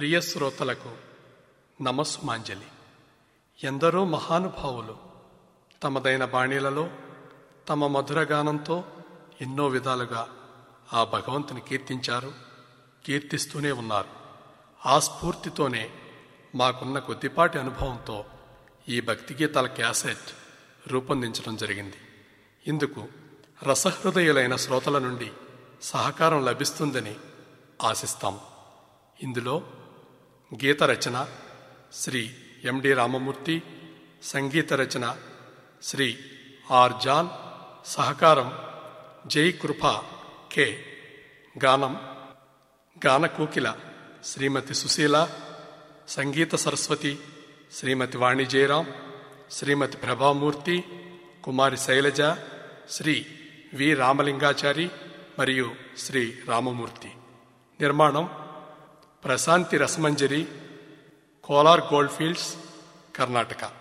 ప్రియ శ్రోతలకు నమస్సుమాంజలి ఎందరో మహానుభావులు తమదైన బాణీలలో తమ మధురగానంతో ఎన్నో విధాలుగా ఆ భగవంతుని కీర్తించారు కీర్తిస్తూనే ఉన్నారు ఆ స్ఫూర్తితోనే మాకున్న కొద్దిపాటి అనుభవంతో ఈ భక్తి గీతాల క్యాసెట్ రూపొందించడం జరిగింది ఇందుకు రసహృదయులైన శ్రోతల నుండి సహకారం లభిస్తుందని ఆశిస్తాం ఇందులో గీత రచన శ్రీ ఎండి రామమూర్తి సంగీత రచన శ్రీ ఆర్ జాన్ సహకారం జై కృప కె గానం గాన కోకిల శ్రీమతి సుశీల సంగీత సరస్వతి శ్రీమతి వాణి జయరాం శ్రీమతి ప్రభామూర్తి కుమారి శైలజ శ్రీ వి రామలింగాచారి మరియు శ్రీ రామమూర్తి నిర్మాణం ప్రశాంతి రసమంజరి కోలార్ గోల్డ్ ఫీల్డ్స్ కర్ణాటక